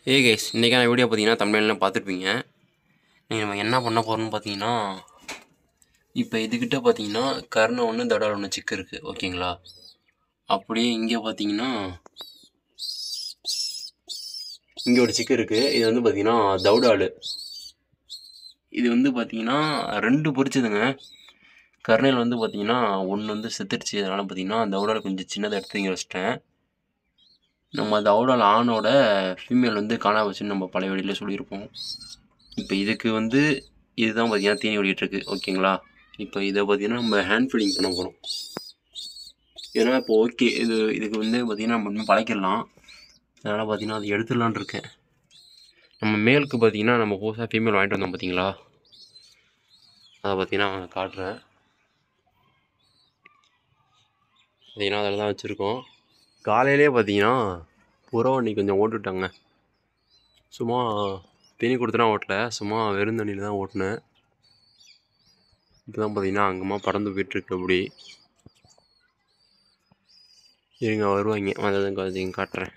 ஏ guys இன்றைக்கான video பார்த்தீங்கன்னா தமிழ்லாம் பார்த்துருப்பீங்க நீங்கள் நம்ம என்ன பண்ண போகிறோம்னு பார்த்தீங்கன்னா இப்போ இதுக்கிட்ட பார்த்தீங்கன்னா கருணை ஒன்று தடால் ஒன்று சிக்கு இருக்குது ஓகேங்களா அப்படியே இங்கே பார்த்தீங்கன்னா இங்கே ஒரு சிக்கு இருக்குது இது வந்து பார்த்தீங்கன்னா தவுடால் இது வந்து பார்த்தீங்கன்னா ரெண்டு பொரிச்சதுங்க கருணையில் வந்து பார்த்தீங்கன்னா ஒன்று வந்து செத்துடுச்சு அதனால் பார்த்தீங்கன்னா தவுடால் கொஞ்சம் சின்னதாக எடுத்து இங்கே வச்சிட்டேன் நம்ம தவுடால் ஆணோட ஃபீமேல் வந்து காணா வச்சுன்னு நம்ம பழைய வழியில் சொல்லியிருப்போம் இப்போ இதுக்கு வந்து இதுதான் பார்த்தீங்கன்னா தீனி ஓடிட்டுருக்கு ஓகேங்களா இப்போ இதை பார்த்தீங்கன்னா நம்ம ஹேண்ட் ஃபீடிங் பண்ண போகிறோம் ஏன்னா இப்போ ஓகே இது இதுக்கு வந்து பார்த்தீங்கன்னா நம்ம இன்னும் பழக்கிடலாம் அதனால் பார்த்தீங்கன்னா அது எடுத்துடலான் இருக்கேன் நம்ம மேலுக்கு பார்த்தீங்கன்னா நம்ம புதுசாக ஃபீமேல் வாங்கிட்டு வந்தோம் பார்த்தீங்களா அதை பார்த்தீங்கன்னா காட்டுறேன் பார்த்தீங்கன்னா அதில் தான் வச்சுருக்கோம் காலையிலே பார்த்தீங்கன்னா புறவண்ணி கொஞ்சம் ஓட்டுட்டாங்க சும்மா தீனி கொடுத்துனா ஓட்டல சும்மா வெறும் தண்ணியில் தான் ஓட்டினேன் இப்போ தான் பார்த்தீங்கன்னா அங்கேமா பறந்து போயிட்டுருக்கு அப்படி இருங்க வருவாங்க வந்ததும் கொஞ்சம் காட்டுறேன்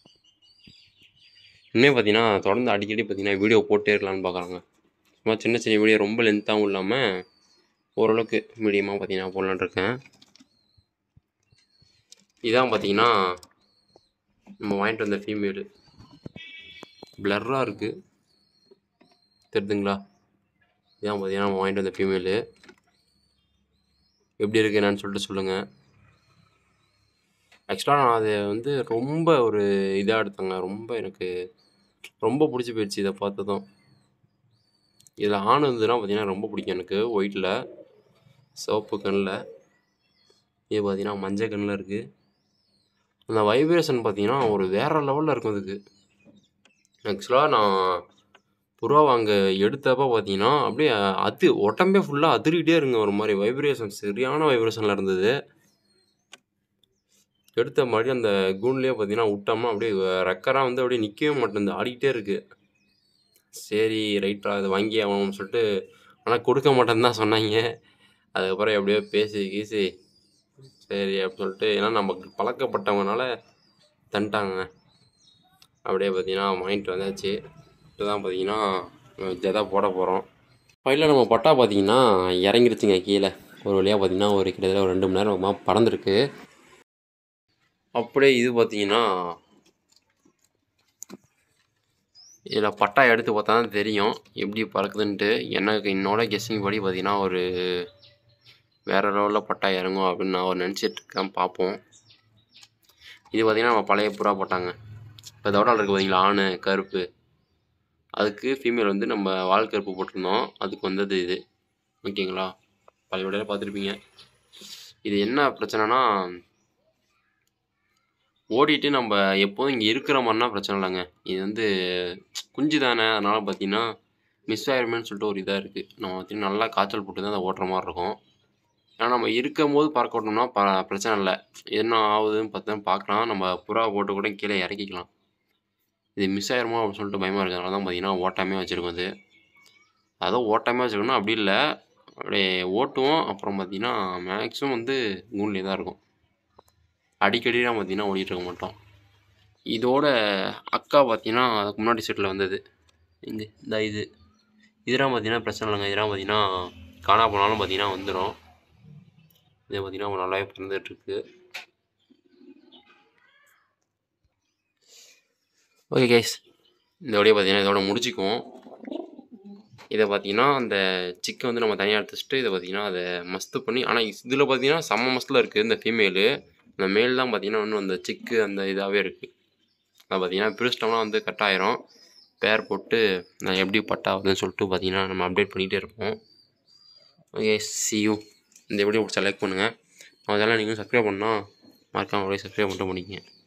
இன்னும் பார்த்தீங்கன்னா தொடர்ந்து அடிக்கடி பார்த்தீங்கன்னா வீடியோ போட்டே இருக்கலாம்னு பார்க்குறாங்க சும்மா சின்ன சின்ன வீடியோ ரொம்ப லென்த்தாகவும் இல்லாமல் ஓரளவுக்கு மீடியமாக பார்த்தீங்கன்னா போடலான்னு இருக்கேன் இதான் பார்த்தீங்கன்னா நம்ம வாங்கிட்டு வந்த ஃபீமேலு பிளர்ராக இருக்குது தெரியுதுங்களா இதான் பார்த்தீங்கன்னா நம்ம வாங்கிட்டு வந்த ஃபீமேலு எப்படி இருக்கு என்னன்னு சொல்லிட்டு சொல்லுங்கள் ஆக்சுவலாக நான் அதை வந்து ரொம்ப ஒரு இதாக எடுத்தேங்க ரொம்ப எனக்கு ரொம்ப பிடிச்சி போயிடுச்சு இதை பார்த்ததும் இதில் ஆண் இருந்ததுன்னா பார்த்தீங்கன்னா ரொம்ப பிடிக்கும் எனக்கு ஒயிட்டில் சிவப்பு கண்ணில் இது பார்த்தீங்கன்னா மஞ்சள் கண்ணில் இருக்குது அந்த வைப்ரேஷன் பார்த்தீங்கன்னா ஒரு வேறு லெவலில் இருக்கும் அதுக்கு ஆக்சுவலாக நான் புறா வாங்க எடுத்தப்போ பார்த்தீங்கன்னா அப்படியே அது உடம்பே ஃபுல்லாக அதிரிக்கிட்டே இருங்க ஒரு மாதிரி வைப்ரேஷன் சரியான வைப்ரேஷனில் இருந்தது எடுத்த மாதிரி அந்த கூண்லேயே பார்த்தீங்கன்னா விட்டோம்னா அப்படியே ரெக்கராக வந்து அப்படியே நிற்கவே மாட்டேங்குது ஆடிக்கிட்டே இருக்குது சரி ரைட்டா அதை வாங்கி ஆகணும்னு சொல்லிட்டு ஆனால் கொடுக்க மாட்டேன்னு தான் சொன்னாங்க அதுக்கப்புறம் எப்படியோ பேசி கீசி சரி அப்படின்னு சொல்லிட்டு ஏன்னா நமக்கு பழக்கப்பட்டவங்கனால தந்துட்டாங்க அப்படியே பார்த்தீங்கன்னா வாங்கிட்டு வந்தாச்சு இப்போ தான் பார்த்தீங்கன்னா ஜதா போட போகிறோம் ஃபைலில் நம்ம பட்டா பார்த்தீங்கன்னா இறங்கிருச்சுங்க கீழே ஒரு வழியாக பார்த்தீங்கன்னா ஒரு கிட்டத்தட்ட ஒரு ரெண்டு மணி நேரமாக பறந்துருக்கு அப்படியே இது பார்த்தீங்கன்னா இதில் பட்டா எடுத்து பார்த்தா தான் தெரியும் எப்படி பறக்குதுன்ட்டு எனக்கு என்னோட கெஸ்ஸிங் படி பார்த்தீங்கன்னா ஒரு வேறு லெவலில் பட்டா இறங்கும் அப்படின்னு நான் ஒரு நினச்சிட்டு இருக்கேன் பார்ப்போம் இது பார்த்திங்கன்னா நம்ம பழைய புறா போட்டாங்க இப்போ தவடால் இருக்குது பார்த்தீங்களா ஆணு கருப்பு அதுக்கு ஃபீமேல் வந்து நம்ம வால் கருப்பு போட்டிருந்தோம் அதுக்கு வந்தது இது ஓகேங்களா பழைய விடையில பார்த்துருப்பீங்க இது என்ன பிரச்சனைனா ஓடிட்டு நம்ம எப்போதும் இங்கே இருக்கிற மாதிரினா பிரச்சனை இல்லைங்க இது வந்து குஞ்சு தானே அதனால் பார்த்தீங்கன்னா மிஸ் ஆயிருமேன்னு சொல்லிட்டு ஒரு இதாக இருக்குது நம்ம பார்த்தீங்கன்னா நல்லா காய்ச்சல் போட்டு தான் அதை ஓட்டுற மாதிரி இருக்கும் ஏன்னா நம்ம இருக்கும் போது பறக்க விட்டோம்னா ப பிரச்சனை இல்லை என்ன ஆகுதுன்னு பார்த்தா பார்க்கலாம் நம்ம புறா போட்டு கூட கீழே இறக்கிக்கலாம் இது மிஸ் ஆயிருமோ அப்படின்னு சொல்லிட்டு பயமாக இருக்குது அதனால தான் பார்த்தீங்கன்னா ஓட்டாமே வச்சுருக்கோம் அது அதான் ஓட்டாமே வச்சுருக்கணும் அப்படி இல்லை அப்படியே ஓட்டுவோம் அப்புறம் பார்த்தீங்கன்னா மேக்ஸிமம் வந்து கூண்லேயே தான் இருக்கும் அடிக்கடிலாம் பார்த்தீங்கன்னா ஓடிட்டு இருக்க மாட்டோம் இதோட அக்கா பார்த்தீங்கன்னா அதுக்கு முன்னாடி செட்டில் வந்தது இங்கே இந்த இது இதெல்லாம் பார்த்தீங்கன்னா பிரச்சனை இல்லைங்க இதெல்லாம் பார்த்தீங்கன்னா காணா போனாலும் பார்த்தீங்கன்னா வந்துடும் இதே பார்த்தீங்கன்னா நல்லாவே பிறந்துட்டுருக்கு ஓகே கேஸ் இந்த வழியை பார்த்தீங்கன்னா இதோட முடிச்சுக்குவோம் இதை பார்த்தீங்கன்னா அந்த சிக்கை வந்து நம்ம தனியாக எடுத்து வச்சுட்டு இதை பார்த்தீங்கன்னா அதை மஸ்து பண்ணி ஆனால் இதில் பார்த்தீங்கன்னா செம்ம மஸ்தில் இருக்குது இந்த ஃபீமேலு அந்த மேல் தான் பார்த்தீங்கன்னா இன்னும் அந்த சிக்கு அந்த இதாகவே இருக்குது அதை பார்த்தீங்கன்னா பிரிச்சிட்டோம்னா வந்து கட் ஆயிரும் பேர் போட்டு நான் எப்படி பட்டாகுதுன்னு சொல்லிட்டு பார்த்தீங்கன்னா நம்ம அப்டேட் பண்ணிகிட்டே இருப்போம் ஓகே சியூ இந்த வீடியோ பிடிச்சா லைக் பண்ணுங்கள் அதெல்லாம் நீங்களும் சப்ஸ்கிரைப் பண்ணால் மறக்காம அப்படியே சப்ஸ்கிரைப் மட்டும் பண்ணிக்கங்க